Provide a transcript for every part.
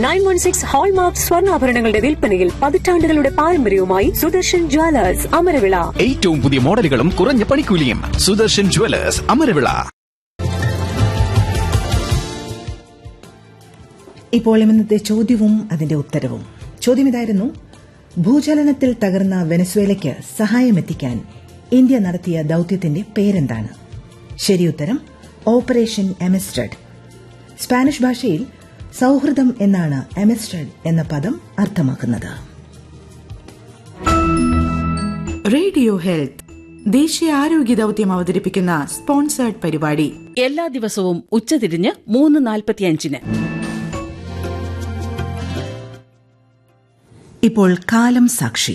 nine one six hallmark സ്വർണ്ണാഭരണങ്ങളുടെ വിൽപ്പനയിൽ പതിറ്റാണ്ടുകളുടെ പാരമ്പര്യവുമായി സുദർശൻ ജ്വല്ലേഴ്സ് അമരവിള ഏറ്റവും പുതിയ മോഡലുകളും കുറഞ്ഞ പണിക്കൂലിയും സുദർശൻ ജുവലേഴ്സ് അമരവിള ഇപ്പോൾ ഇന്നത്തെ ചോദ്യവും അതിന്റെ ഉത്തരവും ചോദ്യം ഇതായിരുന്നു ഭൂചലനത്തിൽ തകർന്ന വെനസ്വേലയ്ക്ക് സഹായമെത്തിക്കാൻ ഇന്ത്യ നടത്തിയ ദൌത്യത്തിന്റെ പേരെന്താണ് ശരിയുത്തരം ഓപ്പറേഷൻ എമിസ്റ്റഡ് സ്പാനിഷ് ഭാഷയിൽ സൌഹൃദം എന്നാണ് എമിസ്റ്റഡ് എന്ന പദം അർത്ഥമാക്കുന്നത് റേഡിയോ ഹെൽത്ത് ദേശീയ ആരോഗ്യ ദൌത്യം അവതരിപ്പിക്കുന്ന സ്പോൺസേർഡ് പരിപാടി എല്ലാ ദിവസവും ഉച്ചതിരിഞ്ഞ് മൂന്ന് നാൽപ്പത്തിയഞ്ചിന് ഇപ്പോൾ കാലം സാക്ഷി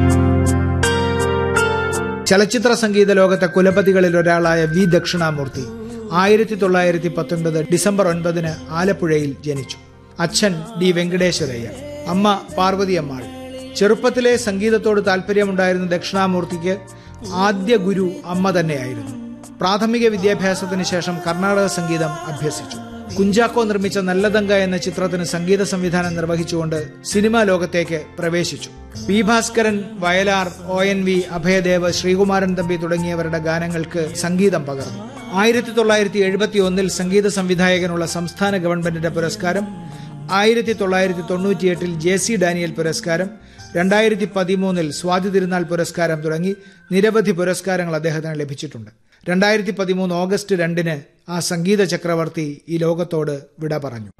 ചലച്ചിത്ര സംഗീത ലോകത്തെ കുലപതികളിൽ ഒരാളായ വി ദക്ഷിണാമൂർത്തി ആയിരത്തി തൊള്ളായിരത്തി പത്തൊൻപത് ഡിസംബർ ഒൻപതിന് ആലപ്പുഴയിൽ ജനിച്ചു അച്ഛൻ ഡി വെങ്കടേശ്വരയ്യർ അമ്മ പാർവതി അമ്മാൾ ചെറുപ്പത്തിലെ സംഗീതത്തോട് താല്പര്യമുണ്ടായിരുന്ന ദക്ഷിണാമൂർത്തിക്ക് ആദ്യ ഗുരു അമ്മ തന്നെയായിരുന്നു പ്രാഥമിക വിദ്യാഭ്യാസത്തിന് ശേഷം കർണാടക സംഗീതം അഭ്യസിച്ചു കുഞ്ചാക്കോ നിർമ്മിച്ച നല്ലതങ്ക എന്ന ചിത്രത്തിന് സംഗീത സംവിധാനം നിർവഹിച്ചുകൊണ്ട് സിനിമാ ലോകത്തേക്ക് പ്രവേശിച്ചു P Bhaskaran Vayalar O N V Abhayadev Sreekumaran Thampi തുടങ്ങിയവരുടെ ഗാനങ്ങൾക്ക് സംഗീതം പകർന്നു ആയിരത്തി തൊള്ളായിരത്തി എഴുപത്തി ഒന്നിൽ സംഗീത സംവിധായകനുള്ള സംസ്ഥാന ഗവൺമെന്റിന്റെ പുരസ്കാരം ആയിരത്തി തൊള്ളായിരത്തി തൊണ്ണൂറ്റിയെട്ടിൽ ജെ സി ഡാനിയൽ പുരസ്കാരം രണ്ടായിരത്തി പതിമൂന്നിൽ സ്വാതി തിരുനാൾ പുരസ്കാരം തുടങ്ങി നിരവധി പുരസ്കാരങ്ങൾ അദ്ദേഹത്തിന് ലഭിച്ചിട്ടുണ്ട് രണ്ടായിരത്തി പതിമൂന്ന് ഓഗസ്റ്റ് രണ്ടിന് ആ സംഗീത ചക്രവർത്തി ഈ ലോകത്തോട് വിട പറഞ്ഞു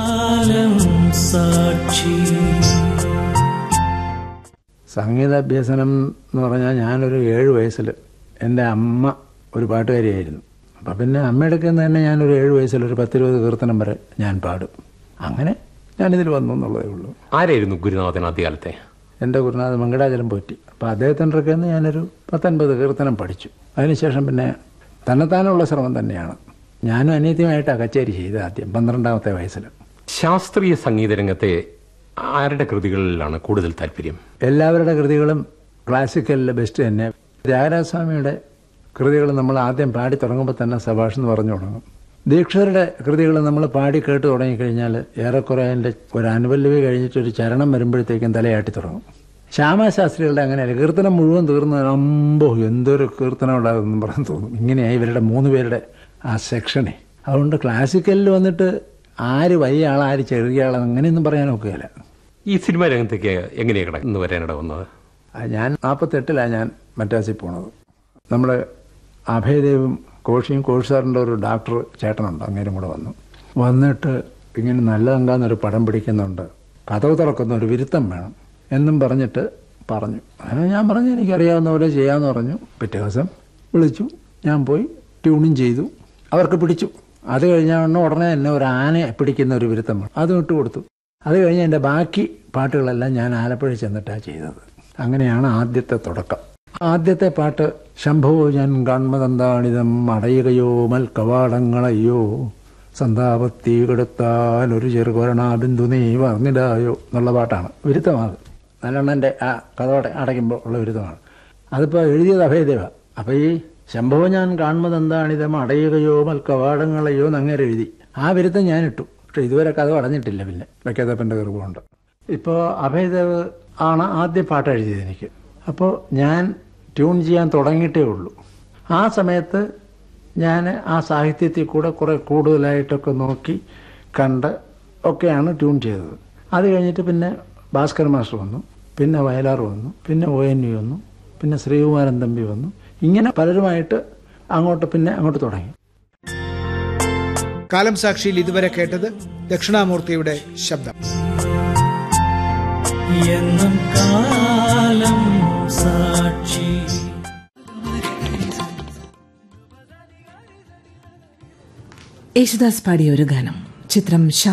സംഗീതാഭ്യസനം എന്ന് പറഞ്ഞാൽ ഞാനൊരു ഏഴ് വയസ്സിൽ എൻ്റെ അമ്മ ഒരു പാട്ടുകാരിയായിരുന്നു അപ്പം പിന്നെ അമ്മയുടെ നിന്ന് തന്നെ ഞാനൊരു ഏഴ് വയസ്സിൽ ഒരു പത്തിരുപത് കീർത്തനം വരെ ഞാൻ പാടും അങ്ങനെ ഞാനിതിൽ വന്നു എന്നുള്ളതേ ഉള്ളൂ ആരായിരുന്നു ഗുരുനാഥൻ ആദ്യകാലത്തെ എൻ്റെ ഗുരുനാഥ് മങ്കടാചലം പോറ്റി അപ്പോൾ അദ്ദേഹത്തിൻ്റെ അടുക്കൽ നിന്ന് ഞാനൊരു പത്തൊൻപത് കീർത്തനം പഠിച്ചു അതിനുശേഷം പിന്നെ തന്നെത്താനുള്ള ശ്രമം തന്നെയാണ് ഞാനും അനിയത്തിയുമായിട്ടാണ് കച്ചേരി ചെയ്തത് ആദ്യം പന്ത്രണ്ടാമത്തെ വയസ്സിൽ ശാസ്ത്രീയ സംഗീത രംഗത്തെ ആരുടെ കൃതികളിലാണ് കൂടുതൽ താല്പര്യം എല്ലാവരുടെ കൃതികളും ക്ലാസിക്കലിലെ ബെസ്റ്റ് തന്നെ ത്യാഗരാജസ്വാമിയുടെ കൃതികൾ നമ്മൾ ആദ്യം പാടി തുടങ്ങുമ്പോൾ തന്നെ സഭാഷ് എന്ന് പറഞ്ഞു തുടങ്ങും ദീക്ഷരുടെ കൃതികൾ നമ്മൾ പാടി കേട്ട് തുടങ്ങിക്കഴിഞ്ഞാൽ ഏറെക്കുറെ അതിൻ്റെ ഒരു അനുപല്ലവി കഴിഞ്ഞിട്ട് ഒരു ചരണം വരുമ്പോഴത്തേക്കും തലയാട്ടി തുടങ്ങും ശ്യാമശാസ്ത്രികളുടെ അങ്ങനെയല്ല കീർത്തനം മുഴുവൻ തീർന്ന് അമ്പോ എന്തൊരു കീർത്തനം ഉണ്ടാകുമെന്ന് പറഞ്ഞു തോന്നും ഇങ്ങനെയായി ഇവരുടെ മൂന്ന് പേരുടെ ആ സെക്ഷനെ അതുകൊണ്ട് ക്ലാസിക്കലിൽ വന്നിട്ട് ആര് വലിയ ആൾ ആര് ചെറിയ ആൾ അങ്ങനെയൊന്നും പറയാൻ ഒക്കുകയില്ല ഈ സിനിമാ രംഗത്തേക്ക് എങ്ങനെയാണ് കടന്നു വരാനിട വന്നത് ആ, ഞാൻ നാൽപ്പത്തെട്ടിലാണ് ഞാൻ മദ്രാസിൽ പോണത് നമ്മുടെ അഭയദേവും കോഷിയും കോഷി സാറിൻ്റെ ഒരു ഡോക്ടർ ചേട്ടനുണ്ട് അങ്ങേരും കൂടെ വന്നു വന്നിട്ട് ഇങ്ങനെ നല്ലതങ്കാന്നൊരു പടം പിടിക്കുന്നുണ്ട് കഥവ് തുറക്കുന്ന ഒരു വിരുത്തം വേണം എന്നും പറഞ്ഞിട്ട് പറഞ്ഞു അങ്ങനെ ഞാൻ പറഞ്ഞു എനിക്കറിയാവുന്ന പോലെ ചെയ്യാമെന്ന് പറഞ്ഞു പിറ്റേ ദിവസം വിളിച്ചു ഞാൻ പോയി ട്യൂണിങ് ചെയ്തു അവർക്ക് പിടിച്ചു അത് കഴിഞ്ഞാൽ ഉടനെ തന്നെ ഒരു ആനയെ പിടിക്കുന്ന ഒരു വിരുത്തം വേണം അതും ഇട്ട് കൊടുത്തു അത് കഴിഞ്ഞ് എൻ്റെ ബാക്കി പാട്ടുകളെല്ലാം ഞാൻ ആലപ്പുഴ ചെന്നിട്ടാണ് ചെയ്തത് അങ്ങനെയാണ് ആദ്യത്തെ തുടക്കം ആദ്യത്തെ പാട്ട് ശംഭോ ഞാൻ കാൺമതന്താണിതം അടയുകയോ മൽ കവാടങ്ങളയ്യോ സന്താപത്തി കെടുത്താൽ ഒരു ചെറുകൊരണാബിന്ദു നീ വർണ്ണിടായോ എന്നുള്ള പാട്ടാണ് വിരുദ്ധമാണ് നല്ലെണ്ണൻ്റെ ആ കഥോടെ അടയ്ക്കുമ്പോൾ ഉള്ള വിരുദ്ധമാണ് അതിപ്പോൾ എഴുതിയത് അഭയദേവ അപ്പോൾ ഈ ശംഭോ ഞാൻ കാണുന്നതെന്താണിതം അടയുകയോ മൽ കവാടങ്ങളയ്യോ എന്നങ്ങനെ എഴുതി ആ വിരുദ്ധം ഞാൻ ഇട്ടു പക്ഷെ ഇതുവരെ കഥ അടഞ്ഞിട്ടില്ല പിന്നെ വെക്കത്തപ്പൻ്റെ കൃപമുണ്ട് ഇപ്പോൾ അഭയദേവ് ആണ് ആദ്യ പാട്ട് എഴുതിയത് എനിക്ക് അപ്പോൾ ഞാൻ ട്യൂൺ ചെയ്യാൻ തുടങ്ങിയിട്ടേ ഉള്ളൂ ആ സമയത്ത് ഞാൻ ആ സാഹിത്യത്തിൽ കൂടെ കുറേ കൂടുതലായിട്ടൊക്കെ നോക്കി കണ്ട് ഒക്കെയാണ് ട്യൂൺ ചെയ്തത് അത് കഴിഞ്ഞിട്ട് പിന്നെ ഭാസ്കർ മാസ്റ്റർ വന്നു പിന്നെ വയലാർ വന്നു പിന്നെ ഒ എൻ വി വന്നു പിന്നെ ശ്രീകുമാരൻ തമ്പി വന്നു ഇങ്ങനെ പലരുമായിട്ട് അങ്ങോട്ട് പിന്നെ അങ്ങോട്ട് തുടങ്ങി കാലം സാക്ഷിയിൽ ഇതുവരെ കേട്ടത് ദക്ഷിണാമൂർത്തിയുടെ ശബ്ദം എന്നും കാലം സാക്ഷി യേശുദാസ് പാടിയ ഒരു ഗാനം ചിത്രം